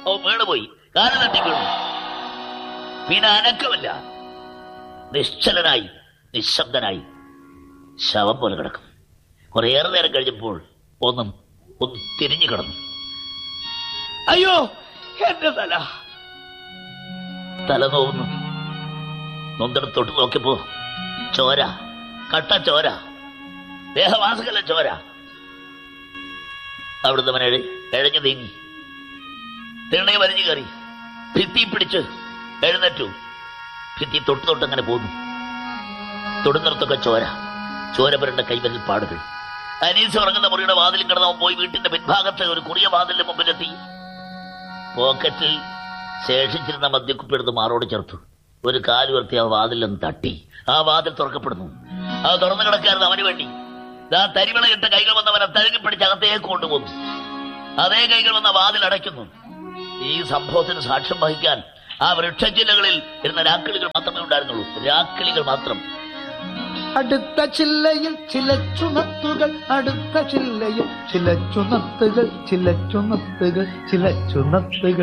അവൻ വീണുപോയി കാലം തട്ടി വീണു പിന്നെ അനക്കമില്ല നിശ്ചലനായി നിശബ്ദനായി ശവം പോലെ കിടക്കും കുറേയേറെ നേരം കഴിഞ്ഞപ്പോൾ ഒന്നും ഒന്ന് തിരിഞ്ഞു കിടന്നു അയ്യോ എന്റെ തല തല നോവുന്നു നൊന്തെടുത്തോട്ട് നോക്കിയപ്പോ ചോര കട്ട ചോര ദേഹവാസകല ചോര അവിടുന്ന് അവൻ എഴ- എഴഞ്ഞു നീങ്ങി തിണ്ണയെ വലിഞ്ഞു കയറി ഭിത്തി പിടിച്ച് എഴുന്നേറ്റു ഭിത്തി തൊട്ട് തൊട്ട് അങ്ങനെ പോന്നു തൊടുന്നിടത്തൊക്കെ ചോര ചോര പുരണ്ട കൈവരിൽ പാടുകൾ അനീസ് ഉറങ്ങുന്ന മുറിയുടെ വാതിലും കിടന്നവൻ പോയി വീട്ടിന്റെ പിൻഭാഗത്ത് ഒരു കുറിയ വാതിലിന്റെ മുമ്പിലെത്തി പോക്കറ്റിൽ ശേഷിച്ചിരുന്ന മദ്യക്കുപ്പി എടുത്ത് മാറോട് ചേർത്തു ഒരു കാലുയർത്തി ആ വാതിലൊന്ന് തട്ടി ആ വാതിൽ തുറക്കപ്പെടുന്നു അത് തുറന്നു കിടക്കായിരുന്നു അവന് വേണ്ടി ആ തരിവിള ഇട്ട കൈകൾ വന്നവനെ തഴുകി പിടിച്ച് അകത്തേക്ക് കൊണ്ടുപോകുന്നു അതേ കൈകൾ വന്ന വാതിൽ അടയ്ക്കുന്നു ഈ സംഭവത്തിന് സാക്ഷ്യം വഹിക്കാൻ ആ വൃക്ഷച്ചില്ലകളിൽ ഇരുന്ന രാക്കിളികൾ മാത്രമേ ഉണ്ടായിരുന്നുള്ളൂ രാക്കിളികൾ മാത്രം അടുത്ത ചില്ലയിൽ ചില ചുണത്തുകൾ അടുത്ത ചില്ലയിൽ ചില ചുണത്തുകൾ ചില ചുണത്തുകൾ ചില ചുണത്തുകൾ